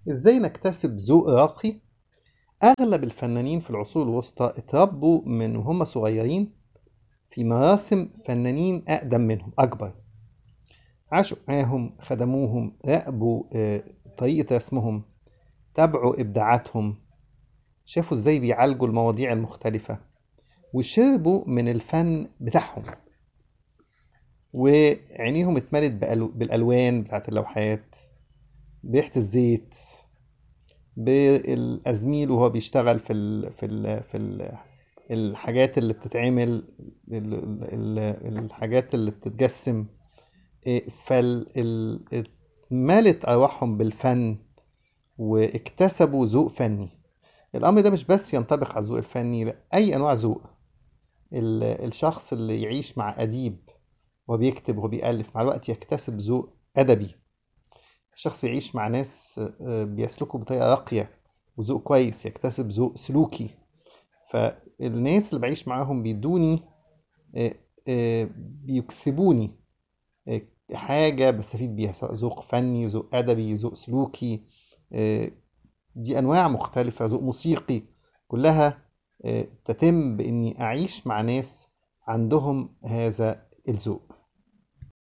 ازاي نكتسب ذوق راقي اغلب الفنانين في العصور الوسطى اتربوا من وهم صغيرين في مراسم فنانين اقدم منهم اكبر عاشوا معاهم خدموهم راقبوا آه، طريقة رسمهم تابعوا ابداعاتهم شافوا ازاي بيعالجوا المواضيع المختلفة وشربوا من الفن بتاعهم وعينيهم اتملت بألو- بالالوان بتاعت اللوحات بريحة الزيت بالازميل وهو بيشتغل في ال في ال في ال الحاجات اللي بتتعمل ال- ال- ال- الحاجات اللي بتتجسم إيه، فال ال- اتملت ارواحهم بالفن واكتسبوا ذوق فني الامر ده مش بس ينطبق على الذوق الفني لا اي انواع ذوق ال- الشخص اللي يعيش مع اديب وبيكتب وبيألف مع الوقت يكتسب ذوق ادبي الشخص يعيش مع ناس آه، بيسلكوا بطريقة راقية وذوق كويس يكتسب ذوق سلوكي فالناس اللي بعيش معاهم بيدوني آه، آه، بيكسبوني آه، حاجة بستفيد بيها سواء ذوق فني ذوق أدبي ذوق سلوكي آه، دي أنواع مختلفة ذوق موسيقي كلها آه، تتم بإني أعيش مع ناس عندهم هذا الذوق